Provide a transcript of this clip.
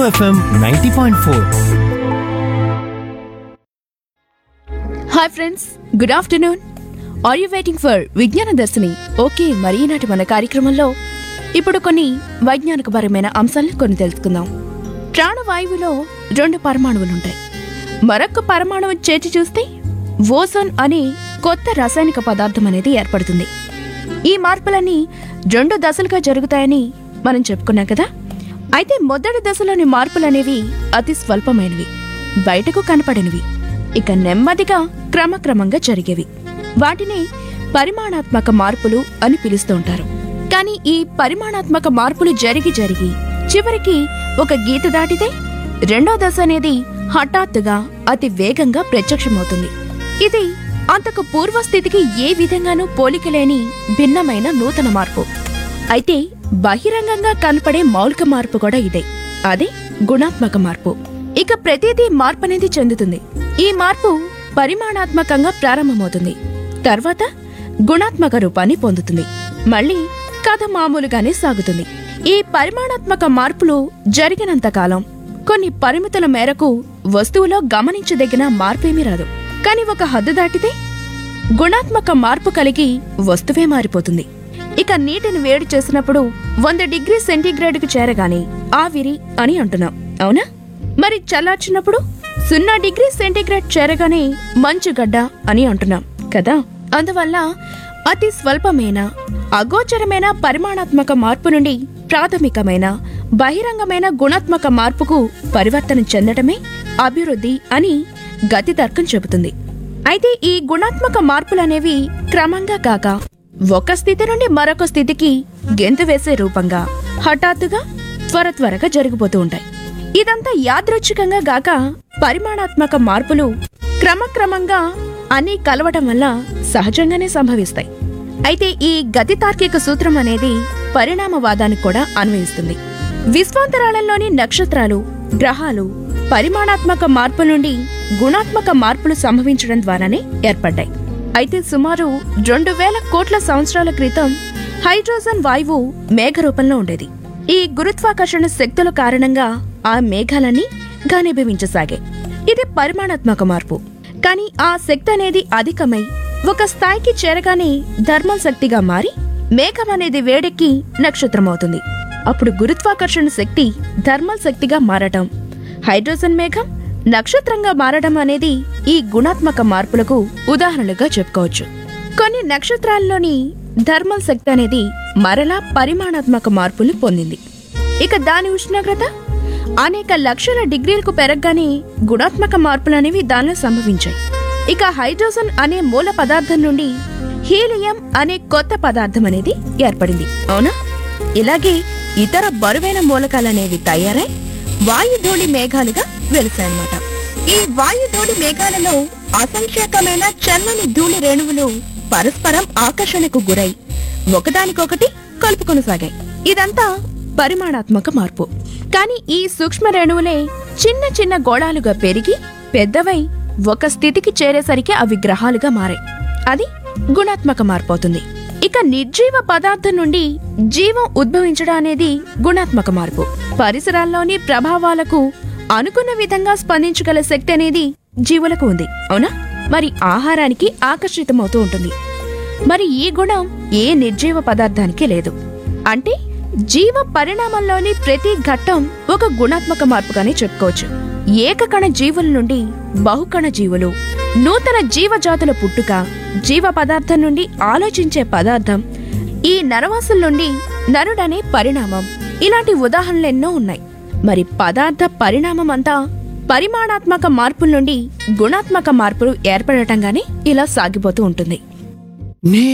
FM ninety point four hi friends good afternoon are you waiting for Vignana Darshini okay మరి ఈనాటి మన కార్యక్రమంలో ఇప్పుడు కొన్ని వైజ్ఞానికపరమైన అంశాలను కొన్ని తెలుసుకుందాం ప్రాణవాయువులో రెండు పరమాణువులుంటాయి మరొక పరమాణువు చేర్చి చూస్తే ఓజోన్ అనే కొత్త రాసాయనిక పదార్థం అనేది ఏర్పడుతుంది ఈ మార్పులన్నీ రెండు దశలుగా జరుగుతాయని మనం చెప్పుకున్నాం కదా అయితే మొదటి దశలోని మార్పులనేవి అతి స్వల్పమైనవి బయటకు కనపడనివి ఇక నెమ్మదిగా క్రమక్రమంగా జరిగేవి వాటిని పరిమాణాత్మక మార్పులు అని పిలుస్తూ ఉంటారు కానీ ఈ పరిమాణాత్మక మార్పులు జరిగి జరిగి చివరికి ఒక గీత దాటితే రెండో దశ అనేది హఠాత్తుగా అతి వేగంగా ప్రత్యక్షమవుతుంది ఇది అంతకు పూర్వస్థితికి ఏ విధంగానూ పోలికలేని భిన్నమైన నూతన మార్పు అయితే బహిరంగంగా కనపడే మౌలిక మార్పు కూడా ఇదే అదే గుణాత్మక మార్పు ఇక ప్రతిదీ మార్పు అనేది చెందుతుంది ఈ మార్పు పరిమాణాత్మకంగా ప్రారంభమవుతుంది తర్వాత గుణాత్మక రూపాన్ని పొందుతుంది మళ్ళీ కథ మామూలుగానే సాగుతుంది ఈ పరిమాణాత్మక మార్పులు జరిగినంత కాలం కొన్ని పరిమితుల మేరకు వస్తువులో గమనించదగిన మార్పేమీ రాదు కానీ ఒక హద్దు దాటితే గుణాత్మక మార్పు కలిగి వస్తువే మారిపోతుంది ఇక నీటిని వేడి చేసినప్పుడు వంద డిగ్రీ సెంటీగ్రేడ్కు చేరగానే ఆవిరి అని అంటున్నాం అవునా మరి చల్లార్చినప్పుడు సున్నా డిగ్రీ సెంటీగ్రేడ్ చేరగానే మంచుగడ్డ అని అంటున్నాం కదా అందువల్ల అతి స్వల్పమైన అగోచరమైన పరిమాణాత్మక మార్పు నుండి ప్రాథమికమైన బహిరంగమైన గుణాత్మక మార్పుకు పరివర్తన చెందటమే అభివృద్ధి అని గతి తర్కం చెబుతుంది అయితే ఈ గుణాత్మక మార్పులనేవి క్రమంగా కాక ఒక స్థితి నుండి మరొక స్థితికి గెంతు వేసే రూపంగా హఠాత్తుగా త్వర త్వరగా జరిగిపోతూ ఉంటాయి ఇదంతా యాదృచ్ఛికంగా గాక పరిమాణాత్మక మార్పులు క్రమక్రమంగా అన్నీ కలవటం వల్ల సహజంగానే సంభవిస్తాయి అయితే ఈ గతి తార్కిక సూత్రం అనేది పరిణామవాదానికి కూడా అన్వయిస్తుంది విశ్వాంతరాళంలోని నక్షత్రాలు గ్రహాలు పరిమాణాత్మక మార్పుల నుండి గుణాత్మక మార్పులు సంభవించడం ద్వారానే ఏర్పడ్డాయి అయితే సుమారు రెండు వేల కోట్ల సంవత్సరాల క్రితం హైడ్రోజన్ వాయువు మేఘ రూపంలో ఉండేది ఈ గురుత్వాకర్షణ శక్తుల కారణంగా ఆ మేఘాలన్నీ ఘనీభవించసాగాయి ఇది పరిమాణాత్మక మార్పు కానీ ఆ శక్తి అనేది అధికమై ఒక స్థాయికి చేరగానే ధర్మల్ శక్తిగా మారి మేఘం అనేది వేడెక్కి నక్షత్రమవుతుంది అప్పుడు గురుత్వాకర్షణ శక్తి ధర్మల్ శక్తిగా మారటం హైడ్రోజన్ మేఘం నక్షత్రంగా మారడం అనేది ఈ గుణాత్మక మార్పులకు ఉదాహరణలుగా చెప్పుకోవచ్చు కొన్ని నక్షత్రాల్లోని ధర్మల్ శక్తి అనేది మరలా పరిమాణాత్మక మార్పులు పొందింది ఇక దాని ఉష్ణోగ్రత అనేక లక్షల డిగ్రీలకు పెరగగానే గుణాత్మక మార్పులు అనేవి దానిలో సంభవించాయి ఇక హైడ్రోజన్ అనే మూల పదార్థం నుండి హీలియం అనే కొత్త పదార్థం అనేది ఏర్పడింది అవునా ఇలాగే ఇతర బరువైన మూలకాలనేవి తయారై వాయుధూళి మేఘాలుగా వెలిసాయన్నమాట ఈ వాయుధూళి మేఘాలలో అసంఖ్యాకమైన చల్లని ధూళి రేణువులు పరస్పరం ఆకర్షణకు గురై ఒకదానికొకటి కలుపుకొని సాగాయి ఇదంతా పరిమాణాత్మక మార్పు కానీ ఈ సూక్ష్మ రేణువులే చిన్న చిన్న గోళాలుగా పెరిగి పెద్దవై ఒక స్థితికి చేరేసరికి అవి గ్రహాలుగా మారాయి అది గుణాత్మక మార్పు అవుతుంది ఇక నిర్జీవ పదార్థం నుండి జీవం ఉద్భవించడం అనేది గుణాత్మక మార్పు పరిసరాల్లోని ప్రభావాలకు అనుకున్న విధంగా స్పందించగల శక్తి అనేది జీవులకు ఉంది అవునా మరి ఆహారానికి ఆకర్షితమవుతూ ఉంటుంది మరి ఈ గుణం ఏ నిర్జీవ పదార్థానికి లేదు అంటే జీవ పరిణామంలోని ప్రతి ఘట్టం ఒక గుణాత్మక మార్పుగానే చెప్పుకోవచ్చు ఏకకణ జీవుల నుండి బహుకణ జీవులు నూతన జీవజాతుల పుట్టుక జీవ పదార్థం నుండి ఆలోచించే పదార్థం ఈ నరవాసుల నుండి నరుడనే పరిణామం ఇలాంటి ఉదాహరణలు ఎన్నో ఉన్నాయి మరి పదార్థ పరిణామం అంతా పరిమాణాత్మక మార్పుల నుండి గుణాత్మక మార్పులు ఏర్పడటంగానే ఇలా సాగిపోతూ ఉంటుంది నే